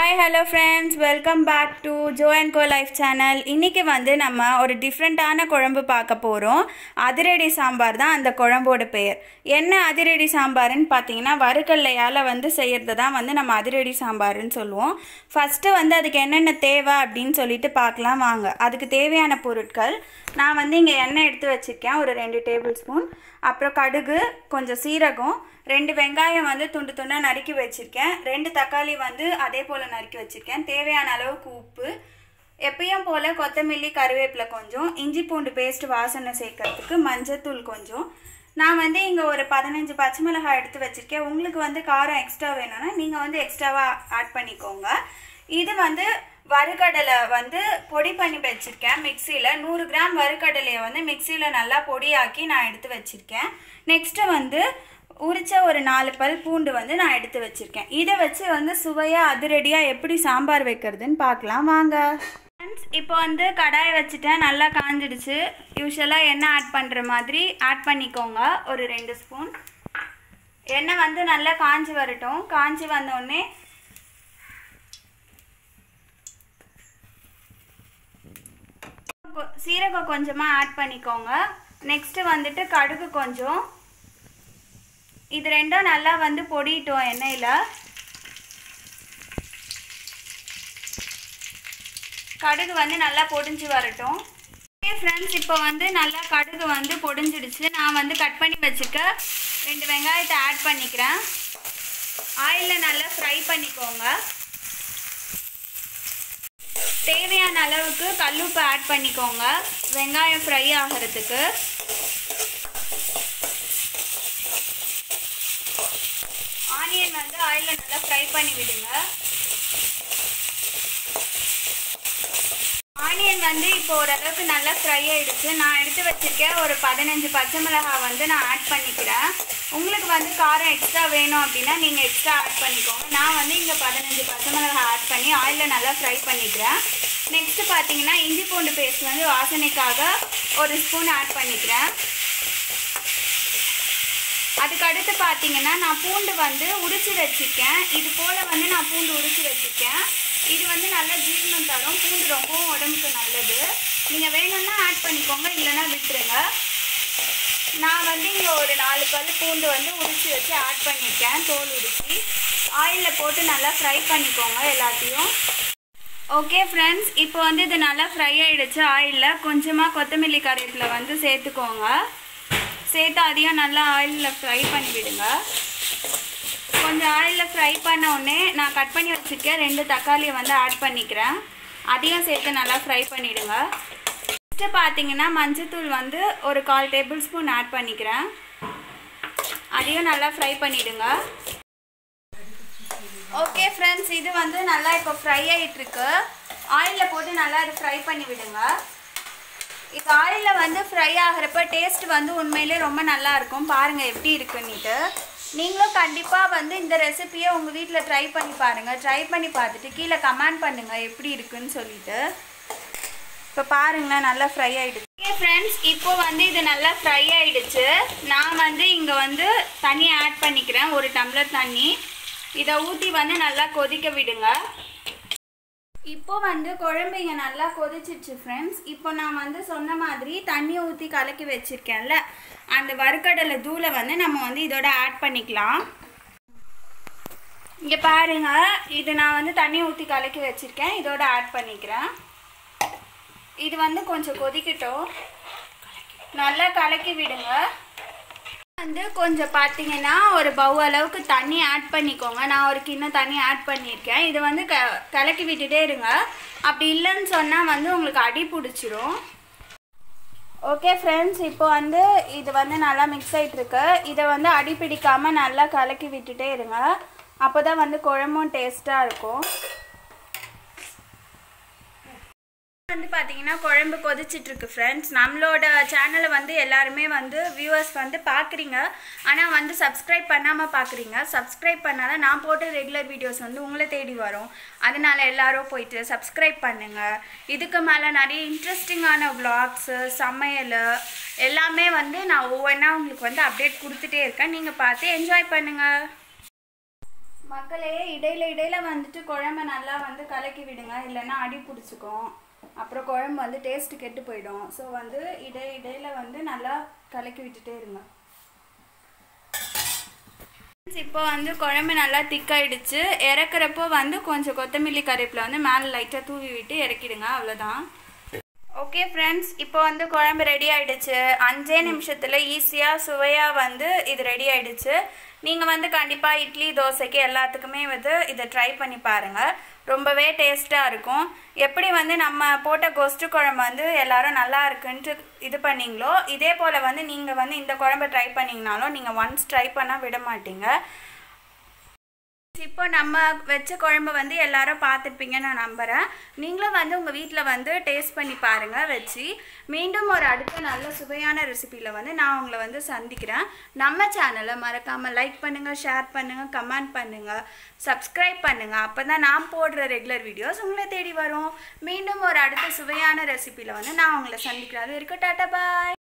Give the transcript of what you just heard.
hi hello friends welcome back to Jo and co life channel இன்றைக்கி வந்து நம்ம ஒரு டிஃப்ரெண்ட்டான குழம்பு பார்க்க போகிறோம் அதிரடி சாம்பார் தான் அந்த குழம்போட பெயர் என்ன அதிரடி சாம்பார்னு பார்த்தீங்கன்னா வறுக்கல்லையால் வந்து செய்கிறது தான் வந்து நம்ம அதிரடி சாம்பார்னு சொல்லுவோம் ஃபஸ்ட்டு வந்து அதுக்கு என்னென்ன தேவை அப்படின்னு சொல்லிட்டு பார்க்கலாம் வாங்க அதுக்கு தேவையான பொருட்கள் நான் வந்து இங்கே எண்ணெய் எடுத்து வச்சுருக்கேன் ஒரு ரெண்டு டேபிள் ஸ்பூன் அப்புறம் கடுகு கொஞ்சம் சீரகம் ரெண்டு வெங்காயம் வந்து துண்டு துண்டாக நறுக்கி வச்சுருக்கேன் ரெண்டு தக்காளி வந்து அதே போல் நறுக்கி வச்சுருக்கேன் தேவையான அளவுக்கு உப்பு எப்பயும் போல் கொத்தமல்லி கருவேப்பிலை கொஞ்சம் இஞ்சி பூண்டு பேஸ்ட் வாசனை சேர்க்கறதுக்கு மஞ்சத்தூள் கொஞ்சம் நான் வந்து இங்கே ஒரு பதினஞ்சு பச்சை மிளகாய் எடுத்து வச்சுருக்கேன் உங்களுக்கு வந்து காரம் எக்ஸ்ட்ரா வேணும்னா நீங்கள் வந்து எக்ஸ்ட்ராவாக ஆட் பண்ணிக்கோங்க இது வந்து வறுக்கடலை வந்து பொடி பண்ணி வச்சுருக்கேன் மிக்சியில் நூறு கிராம் வறுக்கடலையை வந்து மிக்சியில் நல்லா பொடியாக்கி நான் எடுத்து வச்சுருக்கேன் நெக்ஸ்ட்டு வந்து உரிச்ச ஒரு நாலு பல் பூண்டு வந்து நான் எடுத்து வச்சுருக்கேன் இதை வச்சு வந்து சுவையாக அதிரடியாக எப்படி சாம்பார் வைக்கிறதுன்னு பார்க்கலாம் வாங்க ஃப்ரெண்ட்ஸ் இப்போ வந்து கடாயை வச்சுட்டேன் நல்லா காஞ்சிடுச்சு யூஸ்வலாக எண்ணெய் ஆட் பண்ணுற மாதிரி ஆட் பண்ணிக்கோங்க ஒரு ரெண்டு ஸ்பூன் எண்ணெய் வந்து நல்லா காஞ்சி வரட்டும் காஞ்சி வந்தோடனே சீரகம் கொஞ்சமாக ஆட் பண்ணிக்கோங்க நெக்ஸ்ட்டு வந்துட்டு கடுகு கொஞ்சம் இது ரெண்டும் நல்லா வந்து பொடிட்டோம் எண்ணெயில் கடுகு வந்து நல்லா பொடிஞ்சு வரட்டும் ஓகே ஃப்ரெண்ட்ஸ் இப்போ வந்து நல்லா கடுகு வந்து பொடிஞ்சிடுச்சு நான் வந்து கட் பண்ணி வச்சுக்க ரெண்டு வெங்காயத்தை ஆட் பண்ணிக்கிறேன் ஆயிலில் நல்லா ஃப்ரை பண்ணிக்கோங்க தேவையான அளவுக்கு கல்லுப்பு ஆட் பண்ணிக்கோங்க வெங்காயம் ஃப்ரை ஆகிறதுக்கு ஆனியன் வந்து ஆயிலில் நல்லா ஃப்ரை பண்ணி விடுங்க ஆனியன் வந்து இப்போ ஓரளவுக்கு நல்லா ஃப்ரை ஆகிடுச்சு நான் எடுத்து வச்சுருக்கேன் ஒரு பதினஞ்சு பச்சை மிளகாய் வந்து நான் ஆட் பண்ணிக்கிறேன் உங்களுக்கு வந்து காரம் எக்ஸ்ட்ரா வேணும் அப்படின்னா நீங்கள் எக்ஸ்ட்ரா ஆட் பண்ணிக்கோங்க நான் வந்து இங்கே பதினஞ்சு பச்சை மிளகாய் ஆட் பண்ணி ஆயிலில் நல்லா ஃப்ரை பண்ணிக்கிறேன் நெக்ஸ்ட்டு பார்த்தீங்கன்னா இஞ்சி பூண்டு பேஸ்ட் வந்து வாசனைக்காக ஒரு ஸ்பூன் ஆட் பண்ணிக்கிறேன் அதுக்கு அடுத்து பார்த்தீங்கன்னா நான் பூண்டு வந்து உரிச்சு வச்சுருக்கேன் இது போல் வந்து நான் பூண்டு உரிச்சு வச்சுருக்கேன் இது வந்து நல்லா ஜீரணம் தரும் பூண்டு ரொம்பவும் உடம்புக்கு நல்லது நீங்கள் வேணும்னா ஆட் பண்ணிக்கோங்க இல்லைன்னா விட்டுருங்க நான் வந்து இங்கே ஒரு நாலு பல் பூண்டு வந்து உரிச்சு வச்சு ஆட் பண்ணியிருக்கேன் தோல் உரிச்சு ஆயிலில் போட்டு நல்லா ஃப்ரை பண்ணிக்கோங்க எல்லாத்தையும் ஓகே ஃப்ரெண்ட்ஸ் இப்போ வந்து இது நல்லா ஃப்ரை ஆகிடுச்சு ஆயிலில் கொஞ்சமாக கொத்தமல்லி கருவேப்பிலை வந்து சேர்த்துக்கோங்க சேர்த்து அதையும் நல்லா ஆயிலில் ஃப்ரை பண்ணி விடுங்க கொஞ்சம் ஆயிலில் ஃப்ரை பண்ண உடனே நான் கட் பண்ணி வச்சுருக்கேன் ரெண்டு தக்காளியை வந்து ஆட் பண்ணிக்கிறேன் அதையும் சேர்த்து நல்லா ஃப்ரை பண்ணிவிடுங்க நெக்ஸ்ட்டு பார்த்தீங்கன்னா மஞ்சத்தூள் வந்து ஒரு கால் டேபிள் ஸ்பூன் ஆட் பண்ணிக்கிறேன் அதையும் நல்லா ஃப்ரை பண்ணிவிடுங்க ஓகே ஃப்ரெண்ட்ஸ் இது வந்து நல்லா இப்போ ஃப்ரை ஆகிட்டுருக்கு ஆயிலில் போட்டு நல்லா இது ஃப்ரை பண்ணி விடுங்க இது ஆயிலில் வந்து ஃப்ரை ஆகிறப்ப டேஸ்ட் வந்து உண்மையிலே ரொம்ப நல்லா இருக்கும் பாருங்கள் எப்படி இருக்குன்னுட்டு நீங்களும் கண்டிப்பாக வந்து இந்த ரெசிப்பியை உங்கள் வீட்டில் ட்ரை பண்ணி பாருங்கள் ட்ரை பண்ணி பார்த்துட்டு கீழே கமெண்ட் பண்ணுங்கள் எப்படி இருக்குன்னு சொல்லிட்டு இப்போ பாருங்களேன் நல்லா ஃப்ரை ஆகிடுச்சு ஓகே ஃப்ரெண்ட்ஸ் இப்போ வந்து இது நல்லா ஃப்ரை ஆகிடுச்சு நான் வந்து இங்கே வந்து தண்ணி ஆட் பண்ணிக்கிறேன் ஒரு டம்ளர் தண்ணி இதை ஊற்றி வந்து நல்லா கொதிக்க விடுங்க இப்போ வந்து குழம்பு இங்கே நல்லா கொதிச்சிருச்சு ஃப்ரெண்ட்ஸ் இப்போ நான் வந்து சொன்ன மாதிரி தண்ணியை ஊற்றி கலக்கி வச்சுருக்கேன்ல அந்த வறுக்கடலை தூளை வந்து நம்ம வந்து இதோட ஆட் பண்ணிக்கலாம் இங்கே பாருங்க இது நான் வந்து தண்ணி ஊற்றி கலக்கி வச்சுருக்கேன் இதோட ஆட் பண்ணிக்கிறேன் இது வந்து கொஞ்சம் கொதிக்கட்டும் நல்லா கலக்கி விடுங்க வந்து கொஞ்சம் பார்த்தீங்கன்னா ஒரு பவு அளவுக்கு தண்ணி ஆட் பண்ணிக்கோங்க நான் ஒரு கிண்ணம் தண்ணி ஆட் பண்ணியிருக்கேன் இது வந்து க கலக்கி விட்டுட்டே இருங்க அப்படி இல்லைன்னு சொன்னால் வந்து உங்களுக்கு அடி பிடிச்சிரும் ஓகே ஃப்ரெண்ட்ஸ் இப்போ வந்து இது வந்து நல்லா மிக்ஸ் ஆகிட்டுருக்கு இதை வந்து அடி பிடிக்காமல் நல்லா கலக்கி விட்டுட்டே இருங்க அப்போ தான் வந்து குழம்பும் டேஸ்ட்டாக இருக்கும் வந்து பார்த்தீங்கன்னா குழம்பு கொதிச்சிட்ருக்கு ஃப்ரெண்ட்ஸ் நம்மளோட சேனலை வந்து எல்லாருமே வந்து வியூவர்ஸ் வந்து பார்க்குறீங்க ஆனால் வந்து சப்ஸ்கிரைப் பண்ணாமல் பார்க்குறீங்க சப்ஸ்கிரைப் பண்ணால் தான் நான் போட்ட ரெகுலர் வீடியோஸ் வந்து உங்களை தேடி வரும் அதனால எல்லாரும் போயிட்டு சப்ஸ்கிரைப் பண்ணுங்கள் இதுக்கு மேலே நிறைய இன்ட்ரெஸ்டிங்கான விளாக்ஸு சமையல் எல்லாமே வந்து நான் ஒவ்வொன்றா உங்களுக்கு வந்து அப்டேட் கொடுத்துட்டே இருக்கேன் நீங்கள் பார்த்து என்ஜாய் பண்ணுங்கள் மக்களே இடையில இடையில வந்துட்டு குழம்ப நல்லா வந்து கலக்கி விடுங்க இல்லைன்னா அடி பிடிச்சிக்கும் அப்புறம் குழம்பு வந்து டேஸ்ட் கெட்டு போயிடும் ஸோ வந்து இடை இடையில வந்து நல்லா கலக்கி விட்டுட்டே இருங்க இப்போ வந்து குழம்பு நல்லா திக்காயிடுச்சு இறக்குறப்போ வந்து கொஞ்சம் கொத்தமல்லி கறிவேப்பிலை வந்து மேலே லைட்டாக தூவி விட்டு இறக்கிடுங்க அவ்வளோதான் ஓகே ஃப்ரெண்ட்ஸ் இப்போ வந்து குழம்பு ரெடி ஆயிடுச்சு அஞ்சே நிமிஷத்தில் ஈஸியாக சுவையாக வந்து இது ரெடி ஆயிடுச்சு நீங்கள் வந்து கண்டிப்பாக இட்லி தோசைக்கு எல்லாத்துக்குமே வந்து இதை ட்ரை பண்ணி பாருங்கள் ரொம்பவே டேஸ்ட்டாக இருக்கும் எப்படி வந்து நம்ம போட்ட கொஸ்ட்டு குழம்பு வந்து எல்லாரும் நல்லா இருக்குன்ட்டு இது பண்ணீங்களோ இதே போல் வந்து நீங்கள் வந்து இந்த குழம்பை ட்ரை பண்ணிங்கனாலும் நீங்கள் ஒன்ஸ் ட்ரை பண்ணால் விட மாட்டீங்க இப்போ நம்ம வச்ச குழம்பு வந்து எல்லாரும் பார்த்துருப்பீங்கன்னு நான் நம்புகிறேன் நீங்களும் வந்து உங்கள் வீட்டில் வந்து டேஸ்ட் பண்ணி பாருங்கள் வச்சு மீண்டும் ஒரு அடுத்த நல்ல சுவையான ரெசிபியில் வந்து நான் உங்களை வந்து சந்திக்கிறேன் நம்ம சேனலை மறக்காமல் லைக் பண்ணுங்கள் ஷேர் பண்ணுங்கள் கமெண்ட் பண்ணுங்கள் சப்ஸ்கிரைப் பண்ணுங்கள் அப்போ தான் நான் போடுற ரெகுலர் வீடியோஸ் உங்களை தேடி வரும் மீண்டும் ஒரு அடுத்த சுவையான ரெசிபியில் வந்து நான் உங்களை சந்திக்கிறேன் அது வரைக்கும் டாட்டா பாய்